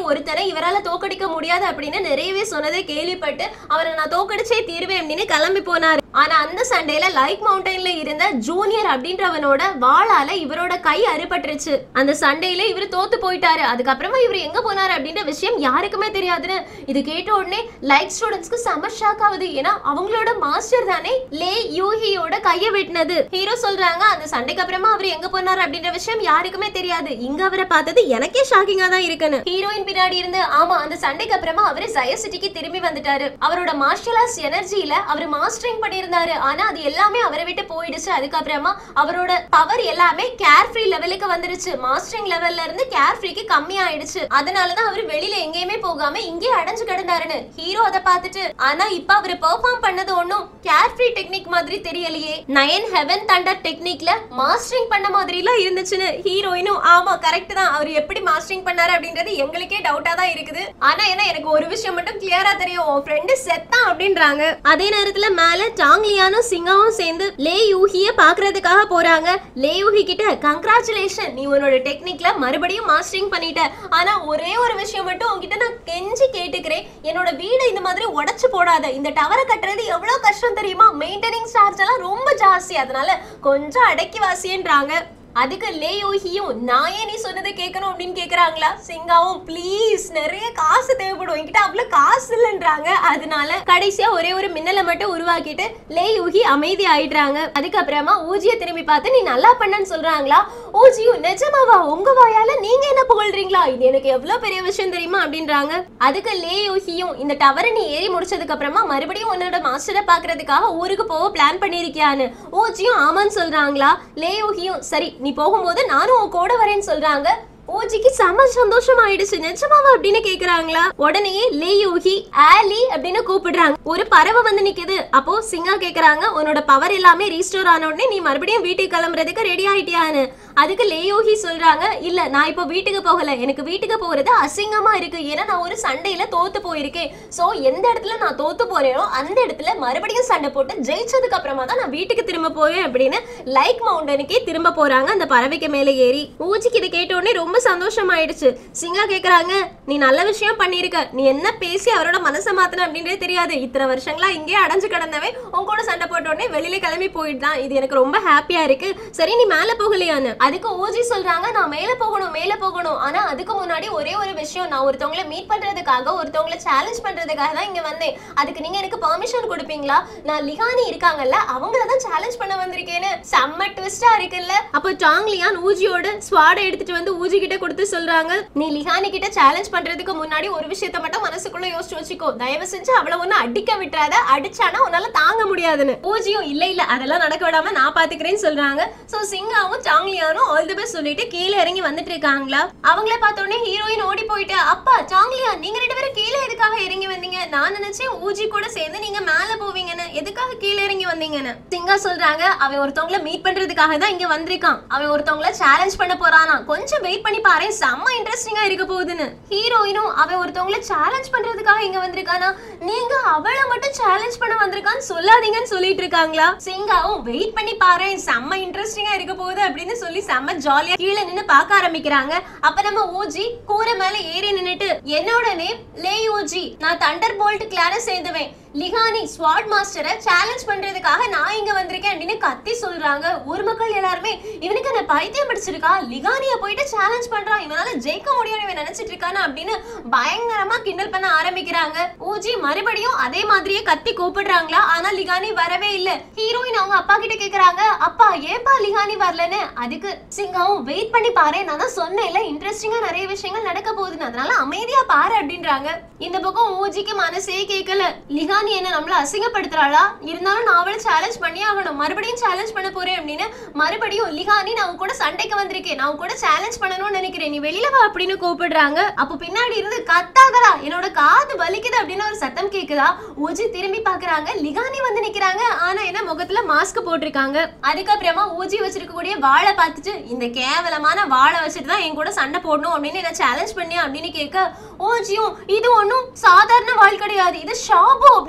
இவரால தோக்கடிக்க முடியாது அப்படின்னு நிறையவே சொன்னதை கேள்விப்பட்டு அவரை நான் தோக்கடிச்சே தீருவேன் அப்படின்னு கிளம்பி போனாரு ஆனா அந்த சண்டையில லைக் மவுண்டன்ல இருந்த ஜூனியர் அப்படின்றவனோட வாளால இவரோட கை அறுபட்டுருச்சு அந்த சண்டையில இவர் தோத்து போயிட்டாரு அதுக்கப்புறமா இவர் எங்க போனாரு அப்படின்ற விஷயம் யாருக்குமே தெரியாதுன்னு இது கேட்ட உடனே லைக் ஸ்டூடெண்ட்ஸ்க்கு செம ஷாக் ஆகுது ஏன்னா அவங்களோட மாஸ்டர் தானே லே யூஹியோட கையை வெட்டினது ஹீரோ சொல்றாங்க அந்த சண்டைக்கு அப்புறமா அவர் எங்க போனாரு அப்படின்ற விஷயம் யாருக்குமே தெரியாது இங்க அவரை பார்த்தது எனக்கே ஷாக்கிங்கா தான் இருக்குன்னு ஹீரோயின் பின்னாடி இருந்து ஆமா அந்த சண்டைக்கு அப்புறமா அவரு ஜய சிட்டிக்கு திரும்பி வந்துட்டாரு அவரோட மார்ஷல் ஆர்ட்ஸ் எனர்ஜியில அவர் மாஸ்டரிங் பண்ணியிருந்தாரு ஆனா அது எல்லாமே அவரை விட்டு போயிடுச்சு அதுக்கப்புறமா அவரோட பவர் எல்லாமே கேர் ஃப்ரீ லெவலுக்கு வந்துருச்சு மாஸ்டரிங் லெவல்ல இருந்து கேர் ஃப்ரீக்கு கம்மி ஆயிடுச்சு அதனாலதான் அவர் வெளியில எங்கேயுமே போகாம இங்கே அடைஞ்சு கிடந்தாருன்னு ஹீரோ அதை பார்த்துட்டு ஆனா இப்ப அவர் பெர்ஃபார்ம் பண்ணது ஒண்ணும் கேர் ஃப்ரீ டெக்னிக் மாதிரி தெரியலையே நயன் ஹெவன் தண்டர் டெக்னிக்ல மாஸ்டரிங் பண்ண மாதிரிலாம் இருந்துச்சுன்னு ஹீரோயினும் ஆமா கரெக்ட் தான் அவர் எப்படி மாஸ்டரிங் பண்ணாரு அப்படின்றது எங்களுக்கே டவுட்டா தான் இருக்குது ஆனா என்ன எனக்கு ஒரு விஷயம் மட்டும் கிளியரா தெரியும் உன் ஃப்ரெண்டு செத்தான் அப்படின்றாங்க அதே நேரத்துல மேல டாங்லியானும் சிங்காவும் சேர்ந்து லே யூஹிய பாக்குறதுக்காக போறாங்க லே யூஹி கிட்ட கங்க்ராச்சுலேஷன் நீ உன்னோட டெக்னிக்ல மறுபடியும் மாஸ்டரிங் பண்ணிட்ட ஆனா ஒரே ஒரு விஷயம் மட்டும் உன்கிட்ட நான் கெஞ்சி கேட்டுக்கிறேன் என்னோட வீடை இந்த மாதிரி உடைச்சு போடாத இந்த டவரை கட்டுறது எவ்வளவு கஷ்டம் தெரியுமா மெயின்டெனிங் சார்ஜ் எல்லாம் ரொம்ப ஜாஸ்தி அதனால கொஞ்சம் அடக்கி வாசின்றாங்க அதுக்கு லே யோகியும் நான் ஏன் நீ சொன்னதை கேட்கணும் அப்படின்னு கேக்குறாங்களா சிங்காவும் ப்ளீஸ் நிறைய காசு தேவைப்படும் என்கிட்ட அவ்வளவு காசு இல்லைன்றாங்க அதனால கடைசியா ஒரே ஒரு மின்னலை மட்டும் உருவாக்கிட்டு லே யூகி அமைதி ஆயிடுறாங்க அதுக்கப்புறமா ஊஜிய திரும்பி பார்த்து நீ நல்லா பண்ணன்னு சொல்றாங்களா ஊஜியும் நிஜமாவா உங்க வாயால நீங்க என்ன புகழ்றீங்களா இது எனக்கு எவ்வளவு பெரிய விஷயம் தெரியுமா அப்படின்றாங்க அதுக்கு லே யூகியும் இந்த டவரை நீ ஏறி முடிச்சதுக்கு அப்புறமா மறுபடியும் உன்னோட மாஸ்டரை பாக்குறதுக்காக ஊருக்கு போக பிளான் பண்ணிருக்கியான்னு ஊஜியும் ஆமான்னு சொல்றாங்களா லே யூகியும் சரி நீ போகும்போது நானும் உன் கூட வரேன்னு சொல்றாங்க ஓஜிக்கு செம சந்தோஷம் ஆயிடுச்சு நிஜமாவா அப்படின்னு கேக்குறாங்களா உடனே லே யூஹி ஆலி அப்படின்னு கூப்பிடுறாங்க ஒரு பறவை வந்து நிக்குது அப்போ சிங்கா கேக்குறாங்க உன்னோட பவர் எல்லாமே ரீஸ்டோர் ஆன உடனே நீ மறுபடியும் வீட்டுக்கு கிளம்புறதுக்கு ரெடி ஆயிட்டியான்னு அதுக்கு லே யூஹி சொல்றாங்க இல்ல நான் இப்போ வீட்டுக்கு போகல எனக்கு வீட்டுக்கு போறது அசிங்கமா இருக்கு ஏன்னா நான் ஒரு சண்டையில தோத்து போயிருக்கேன் சோ எந்த இடத்துல நான் தோத்து போறேனோ அந்த இடத்துல மறுபடியும் சண்டை போட்டு ஜெயிச்சதுக்கு அப்புறமா தான் நான் வீட்டுக்கு திரும்ப போவேன் அப்படின்னு லைக் மவுண்டனுக்கே திரும்ப போறாங்க அந்த பறவைக்கு மேலே ஏறி ஊஜிக்கு இதை கேட்ட உடனே ரொம்ப சந்தோஷம் ஆயிடுச்சு சிங்கா கேக்குறாங்க நீ நல்ல விஷயம் பண்ணிருக்க நீ என்ன பேசி அவரோட மனசை மாத்தன அப்படின்றே தெரியாது இத்தனை வருஷங்களா இங்கேயே அடைஞ்சு கிடந்தவன் உன் கூட சண்டை போட்ட உடனே வெளியில கிளம்பி போயிட்டான் இது எனக்கு ரொம்ப ஹாப்பியா இருக்கு சரி நீ மேல போகலையான்னு அதுக்கு ஓஜி சொல்றாங்க நான் மேல போகணும் மேல போகணும் ஆனா அதுக்கு முன்னாடி ஒரே ஒரு விஷயம் நான் ஒருத்தவங்கள மீட் பண்றதுக்காக ஒருத்தவங்கள சேலஞ்ச் பண்றதுக்காக தான் இங்க வந்தேன் அதுக்கு நீங்க எனக்கு பெர்மிஷன் கொடுப்பீங்களா நான் லிகானி இருக்காங்கல்ல அவங்கள தான் சேலஞ்ச் பண்ண வந்திருக்கேன்னு செம்ம ட்விஸ்டா இருக்குல்ல அப்போ டாங்லியான் ஊஜியோட ஸ்வாடை எடுத்துட்டு வந்து ஊஜி கிட்ட கொடுத்து சொல்றாங்க நீ லிஹானி கிட்ட சேலஞ்ச் பண்றதுக்கு முன்னாடி ஒரு விஷயத்த மட்டும் மனசுக்குள்ள யோசிச்சு வச்சுக்கோ தயவு செஞ்சு அவளை ஒண்ணு அடிக்க விட்டுறாத அடிச்சானா உன்னால தாங்க முடியாதுன்னு ஊஜியும் இல்ல இல்ல அதெல்லாம் நடக்க விடாம நான் பாத்துக்கிறேன்னு சொல்றாங்க சோ சிங்காவும் சாங்லியானும் ஆல் தி பெஸ்ட் சொல்லிட்டு கீழே இறங்கி வந்துட்டு இருக்காங்களா அவங்கள பார்த்த உடனே ஹீரோயின் ஓடி போயிட்டு அப்பா சாங்லியா நீங்க ரெண்டு பேரும் கீழே எதுக்காக இறங்கி வந்தீங்க நான் நினைச்சேன் ஊஜி கூட சேர்ந்து நீங்க மேல போவீங்கன்னு எதுக்காக கீழே இறங்கி வந்தீங்கன்னு சிங்கா சொல்றாங்க அவன் ஒருத்தவங்கள மீட் பண்றதுக்காக தான் இங்க வந்திருக்கான் அவன் ஒருத்தவங்கள சேலஞ்ச் பண்ண போறானா கொஞ்சம் வெயிட் பண்ணி பாரு செம்ம இன்ட்ரெஸ்டிங்கா இருக்க போகுதுன்னு ஹீரோயினும் அவன் ஒருத்தவங்கள சேலஞ்ச் பண்றதுக்காக இங்க வந்திருக்கானா நீங்க அவளை மட்டும் சேலஞ்ச் பண்ண வந்திருக்கான்னு சொல்லாதீங்கன்னு சொல்லிட்டு இருக்காங்களா சிங்காவும் வெயிட் பண்ணி பாரு செம்ம இன்ட்ரெஸ்டிங்கா இருக்க போகுது அப்படின்னு சொல்லி செம்ம ஜாலியா கீழே நின்னு பார்க்க ஆரம்பிக்கிறாங்க அப்ப நம்ம ஓஜி கூரை மேல ஏறி நின்னுட்டு என்னோட நேம் லே ஓஜி நான் தண்டர் போல்ட் கிளார சேர்ந்துவேன் லிகானி ஸ்வாட் மாஸ்டரை சேலஞ்ச் பண்றதுக்காக நான் இங்க வந்திருக்கேன் அப்படின்னு கத்தி சொல்றாங்க ஊர் மக்கள் எல்லாருமே இவனுக்கு என்ன பைத்தியம் பிடிச்சிருக்கா லிகானிய போயிட்டு சேலஞ்ச் பண்றான் இவனால ஜெயிக்க முடியும் இவன் நினைச்சிட்டு இருக்கானா அப்படின்னு பயங்கரமா கிண்டல் பண்ண ஆரம்பிக்கிறாங்க ஊஜி மறுபடியும் அதே மாதிரியே கத்தி கூப்பிடுறாங்களா ஆனா லிகானி வரவே இல்ல ஹீரோயின் அவங்க அப்பா கிட்ட கேக்குறாங்க அப்பா ஏன்பா லிகானி வரலன்னு அதுக்கு சிங்காவும் வெயிட் பண்ணி பாரு நான் தான் சொன்னேன்ல இன்ட்ரெஸ்டிங்கா நிறைய விஷயங்கள் நடக்க போகுதுன்னு அதனால அமைதியா பாரு அப்படின்றாங்க இந்த பக்கம் ஊஜிக்கு மனசே கேட்கல லிகானி என்ன நம்மள அசிங்கப்படுத்துறாளா இருந்தாலும் நான் அவளை சேலஞ்ச் பண்ணி ஆகணும் மறுபடியும் சேலஞ்ச் பண்ண போறேன் அப்படின்னு மறுபடியும் லிகானி நான் உன் கூட சண்டைக்கு வந்திருக்கேன் நான் உன் கூட சேலஞ்ச் பண்ணணும்னு நினைக்கிறேன் நீ வெளியில வா அப்படின்னு கூப்பிடுறாங்க அப்போ பின்னாடி இருந்து கத்தாதடா என்னோட காது வலிக்குது அப்படின்னு ஒரு சத்தம் கேக்குதா ஊஜி திரும்பி பாக்குறாங்க லிகானி வந்து நிக்கிறாங்க ஆனா என்ன முகத்துல மாஸ்க் போட்டிருக்காங்க அதுக்கப்புறமா ஊஜி வச்சிருக்கக்கூடிய வாழை பார்த்துட்டு இந்த கேவலமான வாழை வச்சுட்டு தான் என் கூட சண்டை போடணும் அப்படின்னு என்ன சேலஞ்ச் பண்ணியா அப்படின்னு கேட்க ஓஜியும் இது ஒன்றும் சாதாரண வாழ் கிடையாது இது ஷாபு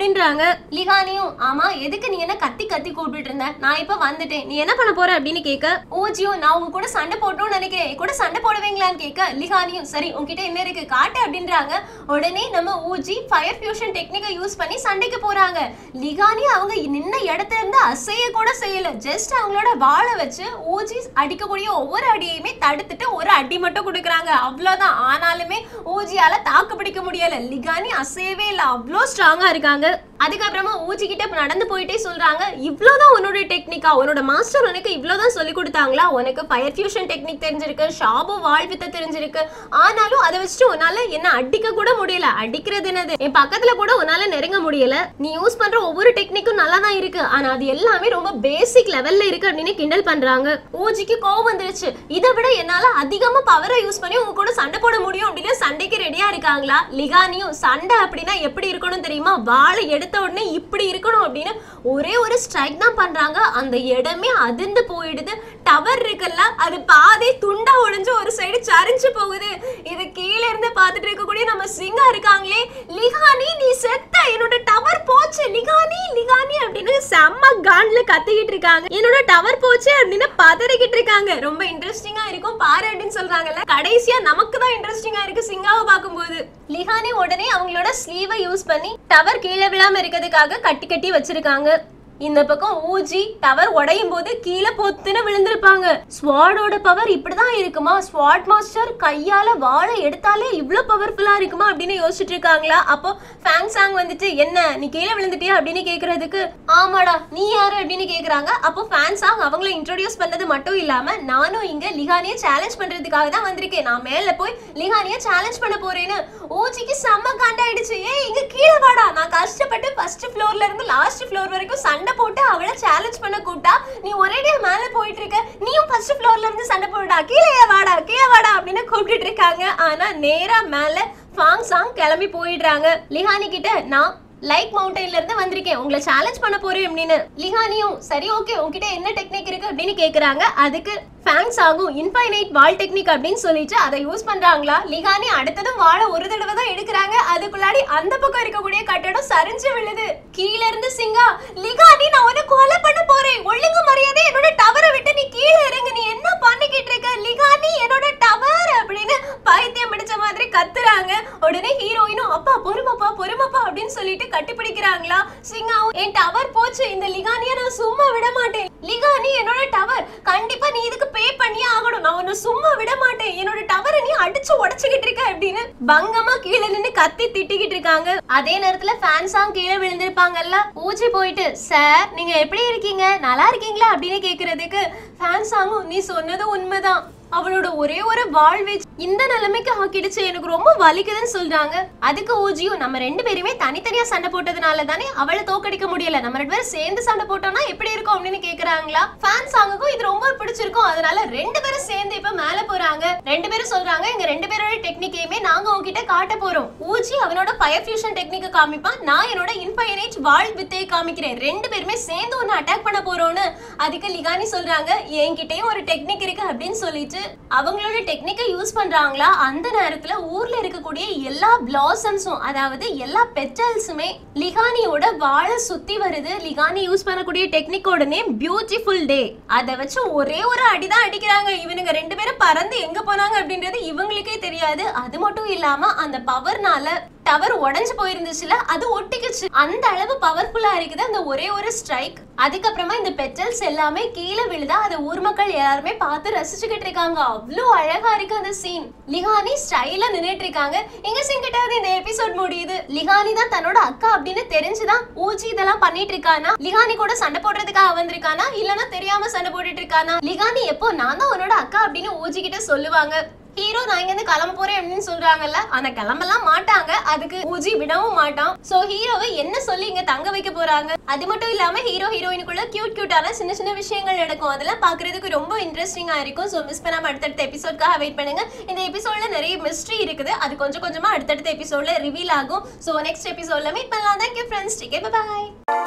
அப்படின்றாங்க லிகானியும் ஆமா எதுக்கு நீ என்ன கத்தி கத்தி கூப்பிட்டு இருந்த நான் இப்ப வந்துட்டேன் நீ என்ன பண்ண போற அப்படின்னு கேட்க ஓஜியும் நான் உங்க கூட சண்டை போட்டோம்னு நினைக்கிறேன் என் கூட சண்டை போடுவீங்களான்னு கேட்க லிகானியும் சரி உன்கிட்ட என்ன இருக்கு காட்டு அப்படின்றாங்க உடனே நம்ம ஊஜி ஃபயர் ஃபியூஷன் டெக்னிக்கை யூஸ் பண்ணி சண்டைக்கு போறாங்க லிகானி அவங்க நின்ன இடத்துல இருந்து அசைய கூட செய்யல ஜஸ்ட் அவங்களோட வாளை வச்சு ஊஜி அடிக்கக்கூடிய ஒவ்வொரு அடியையுமே தடுத்துட்டு ஒரு அடி மட்டும் கொடுக்குறாங்க அவ்வளவுதான் ஆனாலுமே ஊஜியால தாக்கு பிடிக்க முடியல லிகானி அசையவே இல்லை அவ்வளோ ஸ்ட்ராங்கா இருக்காங்க அதுக்கப்புறமா ஊஜி கிட்ட இப்ப நடந்து போயிட்டே சொல்றாங்க இவ்வளவுதான் உன்னோட டெக்னிக்கா உன்னோட மாஸ்டர் உனக்கு இவ்வளவுதான் சொல்லி கொடுத்தாங்களா உனக்கு ஃபயர் ஃபியூஷன் டெக்னிக் தெரிஞ்சிருக்கு ஷாபு வாழ்வித்த தெரிஞ்சிருக்கு ஆனாலும் அதை வச்சுட்டு உன்னால என்ன அடிக்க கூட முடியல அடிக்கிறது என்னது என் பக்கத்துல கூட உன்னால நெருங்க முடியல நீ யூஸ் பண்ற ஒவ்வொரு டெக்னிக்கும் நல்லா தான் இருக்கு ஆனா அது எல்லாமே ரொம்ப பேசிக் லெவல்ல இருக்கு அப்படின்னு கிண்டல் பண்றாங்க ஊஜிக்கு கோவம் வந்துருச்சு இதை விட என்னால அதிகமா பவரை யூஸ் பண்ணி உங்க கூட சண்டை போட முடியும் அப்படின்னு சண்டைக்கு ரெடியா இருக்காங்களா லிகானியும் சண்டை அப்படின்னா எப்படி இருக்கணும் தெரியுமா வாளை எடுத்த உடனே இப்படி இருக்கணும் அப்படின்னு ஒரே ஒரு ஸ்ட்ரைக் தான் பண்றாங்க அந்த இடமே அதிர்ந்து போயிடுது டவர் இருக்குல்ல அது பாதி துண்டா உடைஞ்சு ஒரு சைடு சரிஞ்சு போகுது இது கீழே இருந்து பார்த்துட்டு இருக்கக்கூடிய நம்ம சிங்கா இருக்காங்களே லிகானி நீ செத்த என்னோட டவர் போச்சு லிகானி லிகானி அப்படின்னு செம்ம கான்ல கத்திக்கிட்டு இருக்காங்க என்னோட டவர் போச்சு அப்படின்னு பதறிக்கிட்டு இருக்காங்க ரொம்ப இன்ட்ரெஸ்டிங்கா இருக்கும் பாரு அப்படின்னு சொல்றாங்கல்ல கடைசியா நமக்கு தான் இன்ட்ரெஸ்டிங்கா இருக்கு சிங்காவை பார்க்கும்போது லிஹானி உடனே அவங்களோட ஸ்லீவை யூஸ் பண்ணி டவர் கீழே விழாம இருக்கிறதுக்காக கட்டி கட்டி வச்சிருக்காங்க இந்த பக்கம் ஊஜி டவர் உடையும் போது கீழே பொத்துன்னு விழுந்திருப்பாங்க ஸ்வாடோட பவர் இப்படிதான் இருக்குமா ஸ்வாட் மாஸ்டர் கையால வாழை எடுத்தாலே இவ்ளோ பவர்ஃபுல்லா இருக்குமா அப்படின்னு யோசிச்சுட்டு இருக்காங்களா அப்போ ஃபேங் சாங் வந்துட்டு என்ன நீ கீழே விழுந்துட்டியா அப்படின்னு கேக்குறதுக்கு ஆமாடா நீ யாரு அப்படின்னு கேக்குறாங்க அப்போ ஃபேன் சாங் அவங்கள இன்ட்ரோடியூஸ் பண்ணது மட்டும் இல்லாம நானும் இங்க லிகானிய சேலஞ்ச் பண்றதுக்காக தான் வந்திருக்கேன் நான் மேல போய் லிகானிய சேலஞ்ச் பண்ண போறேன்னு ஊஜிக்கு செம்ம காண்டாயிடுச்சு ஏய் இங்க கீழே வாடா நான் கஷ்டப்பட்டு ஃபர்ஸ்ட் ஃப்ளோர்ல இருந்து லாஸ்ட் ஃப்ளோர் வரைக்கும் சண்டை போட்டு அவளை சேலஞ்ச் பண்ண கூட்டா நீ ஒரேடியா மேல போயிட்டு இருக்க நீயும் ஃபர்ஸ்ட் ஃப்ளோர்ல இருந்து சண்டை போடுடா கீழே வாடா கீழே வாடா அப்படின்னு கூப்பிட்டுட்டு இருக்காங்க ஆனா நேரா மேல ஃபாங் சாங் கிளம்பி போயிடுறாங்க லிஹானி கிட்ட நான் லைக் மவுண்டன்ல இருந்து வந்திருக்கேன் உங்களை சேலஞ்ச் பண்ண போறேன் அப்படின்னு லிஹானியும் சரி ஓகே உன்கிட்ட என்ன டெக்னிக் இருக்கு அப்படின்னு கேக்குறாங்க அதுக்கு ஃபேங்ஸ் ஆகும் இன்ஃபைனைட் வால் டெக்னிக் அப்படின்னு சொல்லிட்டு அதை யூஸ் பண்றாங்களா லிகானி அடுத்ததும் வாழை ஒரு தடவை தான் எடுக்கிறாங்க அதுக்குள்ளாடி அந்த பக்கம் இருக்கக்கூடிய கட்டடம் சரிஞ்சு விழுது கீழ இருந்து சிங்கா லிகானி நான் உன்னை கொலை பண்ண போறேன் ஒழுங்கு மரியாதை என்னோட டவரை விட்டு நீ கீழே இறங்கு நீ என்ன பண்ணிக்கிட்டு இருக்க லிகானி என்னோட டவர் அப்படின்னு பைத்தியம் பிடிச்ச மாதிரி கத்துறாங்க உடனே ஹீரோயினும் அப்பா பொறுமப்பா பொறுமப்பா அப்படின்னு சொல்லிட்டு கட்டி பிடிக்கிறாங்களா சிங்காவும் என் டவர் போச்சு இந்த லிகானிய நான் சும்மா விட மாட்டேன் லிகானி என்னோட டவர் கண்டிப்பா நீ இதுக்கு பே பண்ணியே ஆகணும் நான் உன்னை சும்மா விட மாட்டேன் என்னோட டவரை நீ அடிச்சு உடைச்சுக்கிட்டு இருக்க அப்படின்னு பங்கமா கீழே நின்னு கத்தி திட்டிக்கிட்டு இருக்காங்க அதே நேரத்துல ஃபேன்ஸாம் கீழே விழுந்திருப்பாங்கல்ல ஊச்சி போயிட்டு சார் நீங்க எப்படி இருக்கீங்க நல்லா இருக்கீங்களா அப்படின்னு கேக்குறதுக்கு ஃபேன்ஸாமும் நீ சொன்னது உண்மைதான் அவளோட ஒரே ஒரு வாழ்வே இந்த நிலைமைக்கு ஆக்கிடுச்சு எனக்கு ரொம்ப வலிக்குதுன்னு சொல்றாங்க அதுக்கு ஊஜியும் நம்ம ரெண்டு பேருமே தனித்தனியா சண்டை போட்டதுனால தானே அவளை தோக்கடிக்க முடியல நம்ம ரெண்டு பேரும் சேர்ந்து சண்டை போட்டோம்னா எப்படி இருக்கும் அப்படின்னு கேக்குறாங்களா ஃபேன்ஸ் ஆகுக்கும் இது ரொம்ப பிடிச்சிருக்கும் அதனால ரெண்டு பேரும் சேர்ந்து இப்ப மேல போறாங்க ரெண்டு பேரும் சொல்றாங்க எங்க ரெண்டு பேரோட டெக்னிக்கையுமே நாங்க உங்ககிட்ட காட்ட போறோம் ஊஜி அவனோட ஃபயர் ஃபியூஷன் டெக்னிக்கை காமிப்பான் நான் என்னோட இன்ஃபைனைட் வால் வித்தையை காமிக்கிறேன் ரெண்டு பேருமே சேர்ந்து ஒன்னு அட்டாக் பண்ண போறோம்னு அதுக்கு லிகானி சொல்றாங்க என்கிட்டயும் ஒரு டெக்னிக் இருக்கு அப்படின்னு சொல்லிட்டு அவங்களோட டெக்னிக்கை யூஸ் பண்றாங்களா அந்த நேரத்துல ஊர்ல இருக்கக்கூடிய எல்லா பிளாசம்ஸும் அதாவது எல்லா பெட்டல்ஸுமே லிகானியோட வாழை சுத்தி வருது லிகானி யூஸ் பண்ணக்கூடிய டெக்னிக்கோட நேம் பியூட்டிஃபுல் டே அதை வச்சு ஒரே ஒரு அடிதான் அடிக்கிறாங்க இவனுங்க ரெண்டு பேரும் பறந்து எங்க போனாங்க அப்படின்றது இவங்களுக்கே தெரியாது அது மட்டும் இல்லாம அந்த பவர்னால டவர் உடைஞ்சு போயிருந்துச்சுல அது ஒட்டிக்குச்சு அந்த அளவு பவர்ஃபுல்லா இருக்குது அந்த ஒரே ஒரு ஸ்ட்ரைக் அதுக்கப்புறமா இந்த பெட்டல்ஸ் எல்லாமே கீழே விழுதா அதை ஊர் மக்கள் எல்லாருமே பார்த்து ரசிச்சுக்கிட்டு இருக்காங்க அவ்வளோ அழகா இருக்கு அந்த சீன் லிகானி ஸ்டைலா நின்னுட்டு இருக்காங்க எங்க சீன் கிட்டாவது இந்த எபிசோட் முடியுது லிகானி தான் தன்னோட அக்கா அப்படின்னு தெரிஞ்சுதான் ஊஜி இதெல்லாம் பண்ணிட்டு இருக்கானா லிகானி கூட சண்டை போடுறதுக்காக வந்திருக்கானா இல்லனா தெரியாம சண்டை போட்டுட்டு இருக்கானா லிகானி எப்போ நான் தான் உன்னோட அக்கா அப்படின்னு ஊஜி கிட்ட சொல்லுவாங்க ஹீரோ நான் இங்க இருந்து கிளம்ப போறேன் அப்படின்னு சொல்றாங்கல்ல ஆனா கிளம்பலாம் மாட்டாங்க அதுக்கு ஊஜி விடவும் மாட்டான் சோ ஹீரோவை என்ன சொல்லி இங்க தங்க வைக்க போறாங்க அது மட்டும் இல்லாம ஹீரோ ஹீரோயினுக்குள்ள கியூட் கியூட்டான சின்ன சின்ன விஷயங்கள் நடக்கும் அதெல்லாம் பாக்குறதுக்கு ரொம்ப இன்ட்ரெஸ்டிங்கா இருக்கும் சோ மிஸ் பண்ணாம அடுத்தடுத்த எபிசோட்காக வெயிட் பண்ணுங்க இந்த எபிசோட்ல நிறைய மிஸ்ட்ரி இருக்குது அது கொஞ்சம் கொஞ்சமா அடுத்தடுத்த எபிசோட்ல ரிவீல் ஆகும் சோ நெக்ஸ்ட் எபிசோட்ல மீட் பண்ணலாம் தேங்க்யூ ஃப்ரெண்ட்ஸ் டேக் பாய்